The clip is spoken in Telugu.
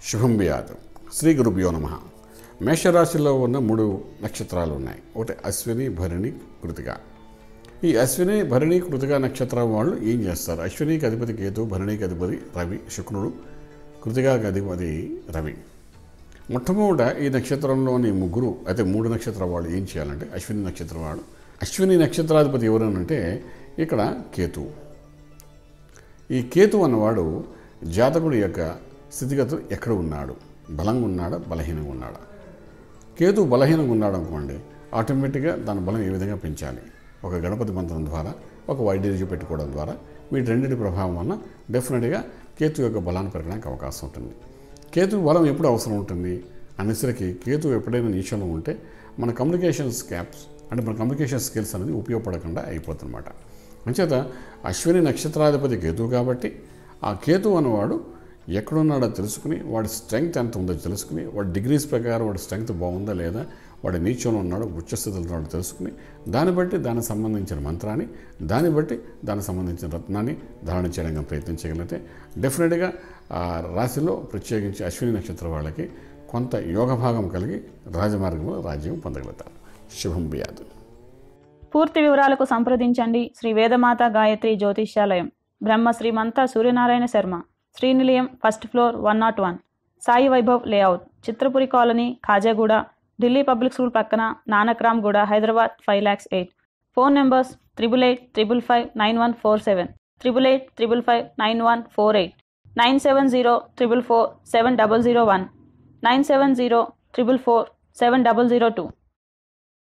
శుభం బియాద్ శ్రీ గురుభ్యో నమ మేషరాశిలో ఉన్న మూడు నక్షత్రాలు ఉన్నాయి ఒకటి అశ్విని భరణి కృతిక ఈ అశ్విని భరణి కృతిక నక్షత్రం వాళ్ళు ఏం చేస్తారు అశ్వినికి అధిపతి కేతు భరణికి అధిపతి రవి శుక్రుడు కృతికాకి అధిపతి రవి మొట్టమొదట ఈ నక్షత్రంలోని ముగ్గురు అయితే మూడు నక్షత్రాల వాళ్ళు ఏం చేయాలంటే అశ్విని నక్షత్రం వాళ్ళు అశ్విని నక్షత్రాధిపతి ఎవరనంటే ఇక్కడ కేతు ఈ కేతు అన్నవాడు జాతకుడి యొక్క స్థితిగతులు ఎక్కడ ఉన్నాడు బలంగా ఉన్నాడా బలహీనంగా ఉన్నాడా కేతు బలహీనంగా ఉన్నాడు అనుకోండి ఆటోమేటిక్గా దాని బలం ఏ విధంగా పెంచాలి ఒక గణపతి మంత్రం ద్వారా ఒక వైద్యులు పెట్టుకోవడం ద్వారా వీటి రెండింటి ప్రభావం వల్ల డెఫినెట్గా కేతు యొక్క బలాన్ని పెరగడానికి అవకాశం ఉంటుంది కేతు బలం ఎప్పుడు అవసరం ఉంటుంది అనేసరికి కేతు ఎప్పుడైనా నీచంలో ఉంటే మన కమ్యూనికేషన్ స్కాప్స్ అంటే మన కమ్యూనికేషన్ స్కిల్స్ అనేది ఉపయోగపడకుండా అయిపోతుందన్నమాట అంచేత అశ్విని నక్షత్రాధిపతి కేతు కాబట్టి ఆ కేతు అన్నవాడు ఎక్కడున్నాడో తెలుసుకుని వాడి స్ట్రెంగ్త్ ఎంత ఉందో తెలుసుకుని వాడి డిగ్రీస్ ప్రకారం వాడి స్ట్రెంగ్త్ బాగుందా లేదా వాడి నీచంలో ఉన్నాడు ఉచ్చస్థితిలో ఉన్నాడో తెలుసుకుని దాన్ని బట్టి దానికి సంబంధించిన మంత్రాన్ని దాన్ని బట్టి దానికి సంబంధించిన రత్నాన్ని ధారణ చేయడానికి ప్రయత్నం చేయగలిగితే డెఫినెట్గా ఆ రాశిలో ప్రత్యేకించి అశ్విని నక్షత్రం వాళ్ళకి కొంత యోగ భాగం కలిగి రాజమార్గంలో రాజ్యం పొందగలుగుతారు శుభం బియాదు పూర్తి వివరాలకు సంప్రదించండి Shri Vedamata Gayatri Jyotishyalayam Brahma Shrimanta Suryanarayana Sharma Srinilayam first floor one nought one Sai Vaibhav layout Chitrapuri colony Khajaguda Delhi public school పక్కన Nanakramguda Hyderabad five lakhs eight phone numbers triple eight triple five nine one four seven triple eight triple five nine one four eight nine seven zero triple four seven double zero one nine seven zero triple four seven double zero two